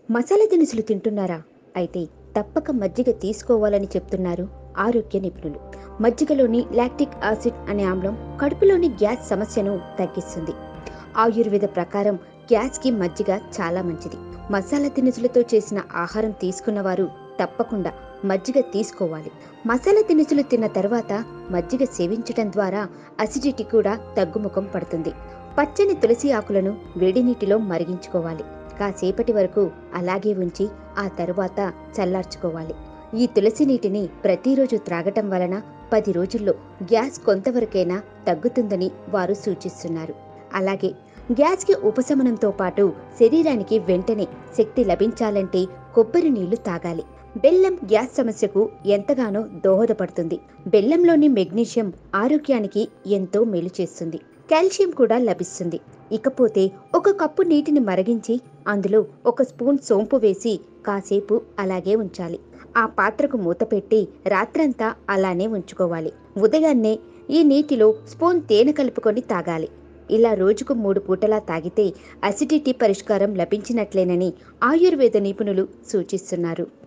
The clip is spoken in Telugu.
మసాలా దినుసులు తింటున్నారా అయితే తప్పక మజ్జిగ తీసుకోవాలని చెప్తున్నారు ఆరోగ్య నిపుణులు మజ్జిగలోని లాక్టిక్ యాసిడ్ అనే ఆమ్లం కడుపులోని గ్యాస్ సమస్యను తగ్గిస్తుంది ఆయుర్వేద ప్రకారం గ్యాస్కి మజ్జిగ చాలా మంచిది మసాలా దినుసులతో చేసిన ఆహారం తీసుకున్నవారు తప్పకుండా మజ్జిగ తీసుకోవాలి మసాలా దినుసులు తిన్న తర్వాత మజ్జిగ సేవించడం ద్వారా అసిడిటీ కూడా తగ్గుముఖం పడుతుంది పచ్చని తులసి ఆకులను వేడి నీటిలో మరిగించుకోవాలి కాసేపటి వరకు అలాగే ఉంచి ఆ తరువాత చల్లార్చుకోవాలి ఈ తులసి నీటిని ప్రతిరోజు త్రాగటం వలన పది రోజుల్లో గ్యాస్ కొంతవరకైనా తగ్గుతుందని వారు సూచిస్తున్నారు అలాగే గ్యాస్కి ఉపశమనంతో పాటు శరీరానికి వెంటనే శక్తి లభించాలంటే కొబ్బరి నీళ్లు తాగాలి బెల్లం గ్యాస్ సమస్యకు ఎంతగానో దోహదపడుతుంది బెల్లంలోని మెగ్నీషియం ఆరోగ్యానికి ఎంతో మేలు చేస్తుంది కాల్షియం కూడా లభిస్తుంది ఇకపోతే ఒక కప్పు నీటిని మరిగించి అందులో ఒక స్పూన్ సోంపు వేసి కాసేపు అలాగే ఉంచాలి ఆ పాత్రకు మూత పెట్టి రాత్రంతా అలానే ఉంచుకోవాలి ఉదయాన్నే ఈ నీటిలో స్పూన్ తేనె కలుపుకొని తాగాలి ఇలా రోజుకు మూడు పూటలా తాగితే అసిడిటీ పరిష్కారం లభించినట్లేనని ఆయుర్వేద నిపుణులు సూచిస్తున్నారు